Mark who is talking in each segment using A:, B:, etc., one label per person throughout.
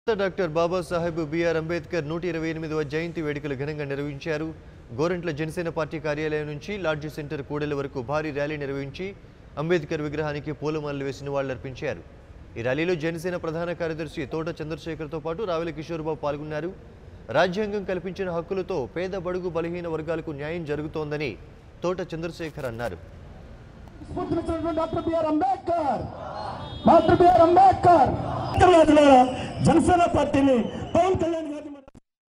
A: doctor Babasaheb BR Ambedkar నూట ఇరవై ఎనిమిదవ జయంతి వేడుకలు ఘనంగా నిర్వహించారు గోరంట్ల జనసేన పార్టీ కార్యాలయం నుంచి లాడ్జి సెంటర్ కూడలి వరకు భారీ ర్యాలీ నిర్వహించి అంబేద్కర్ విగ్రహానికి పూలమాలలు వేసి నివాళులర్పించారు ఈ ర్యాలీలో జనసేన ప్రధాన కార్యదర్శి తోట చంద్రశేఖర్తో పాటు రావెల కిషోర్బాబు పాల్గొన్నారు రాజ్యాంగం కల్పించిన హక్కులతో పేద బడుగు బలహీన వర్గాలకు న్యాయం జరుగుతోందని తోట చంద్రశేఖర్ అన్నారు
B: స్ఫూర్తినిచ్చినటువంటి doctor BR Ambedkar doctor BR Ambedkar
C: మిత్రులారా, జనసేన పార్టీని పవన్ కళ్యాణ్ గారిని మనం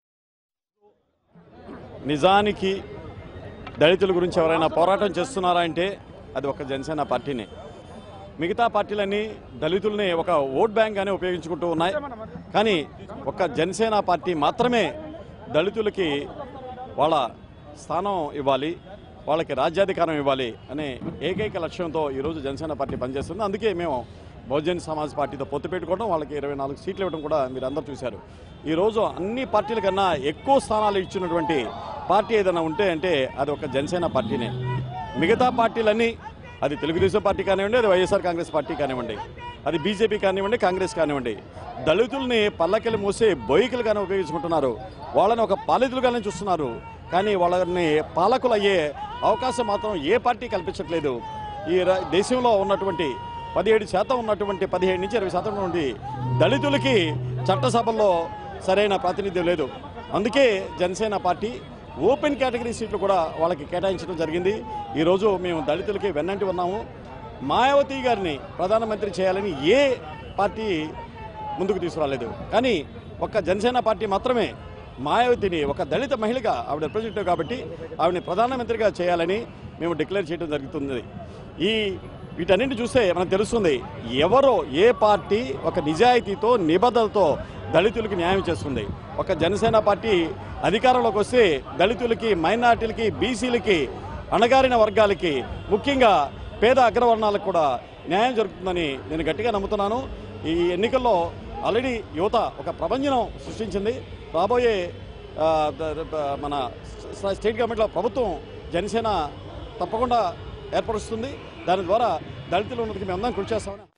D: నిజానికి దళితుల గురించి ఎవరైనా పోరాటం చేస్తున్నారా అంటే అది ఒక జనసేన పార్టీనే మిగతా పార్టీలన్నీ దళితుల్ని ఒక ఓట్ బ్యాంక్గానే ఉపయోగించుకుంటూ ఉన్నాయి కానీ ఒక జనసేన పార్టీ మాత్రమే దళితులకి వాళ్ళ స్థానం ఇవ్వాలి వాళ్ళకి రాజ్యాధికారం ఇవ్వాలి అనే ఏకైక లక్ష్యంతో ఈరోజు జనసేన పార్టీ పనిచేస్తుంది అందుకే మేము బహుజన్ సమాజ్ పార్టీతో పొత్తు పెట్టుకోవడం వాళ్ళకి ఇరవై నాలుగు సీట్లు ఇవ్వడం కూడా మీరు అందరూ చూశారు ఈరోజు అన్ని పార్టీల కన్నా ఎక్కువ స్థానాలు ఇచ్చినటువంటి పార్టీ ఏదైనా ఉంటే అంటే అది ఒక జనసేన పార్టీనే మిగతా పార్టీలన్నీ అది తెలుగుదేశం పార్టీ కానివ్వండి అది వైఎస్ఆర్ కాంగ్రెస్ పార్టీ కానివ్వండి అది బీజేపీ కానివ్వండి కాంగ్రెస్ కానివ్వండి దళితుల్ని పల్లకిలు మోసే బొయ్యికలుగానే ఉపయోగించుకుంటున్నారు వాళ్ళని ఒక పాలితులుగానే చూస్తున్నారు కానీ వాళ్ళని పాలకులు అయ్యే అవకాశం మాత్రం ఏ పార్టీ కల్పించట్లేదు ఈ రా- దేశంలో ఉన్నటువంటి పదిహేడు శాతం ఉన్నటువంటి పదిహేడు నుంచి ఇరవై శాతం ఉన్నటువంటి దళితులకి చట్టసభల్లో సరైన ప్రాతినిధ్యం లేదు అందుకే జనసేన పార్టీ ఓపెన్ కేటగిరీ సీట్లు కూడా వాళ్ళకి కేటాయించడం జరిగింది ఈరోజు మేము దళితులకి వెన్నంటి ఉన్నాము మాయావతి గారిని ప్రధానమంత్రి చేయాలని ఏ పార్టీ ముందుకు తీసుకురాలేదు కానీ ఒక్క జనసేన పార్టీ మాత్రమే మాయావతిని ఒక దళిత మహిళగా ఆవిడ రిప్రజెంటేటివ్ కాబట్టి ఆవిడని ప్రధానమంత్రిగా చేయాలని మేము డిక్లేర్ చేయడం జరుగుతుంది ఈ వీటన్నింటి చూస్తే మనకు తెలుస్తుంది ఎవరో ఏ పార్టీ ఒక నిజాయితీతో నిబద్ధతతో దళితులకి న్యాయం చేస్తుంది ఒక జనసేన పార్టీ అధికారంలోకి వస్తే దళితులకి మైనార్టీలకి బీసీలకి అణగారిన వర్గాలకి ముఖ్యంగా పేద అగ్రవర్ణాలకు కూడా న్యాయం జరుగుతుందని నేను గట్టిగా నమ్ముతున్నాను ఈ ఎన్నికల్లో ఆల్రెడీ యువత ఒక ప్రపంచం సృష్టించింది రాబోయే ఆ, ద- ద- మన స్ట- స్టేట్ గవర్నమెంట్లో ప్రభుత్వం జనసేన తప్పకుండా ఏర్పరుస్తుంది దాని ద్వారా దళితుల ఉన్నతికి మేము అందరం కృషి చేస్తామని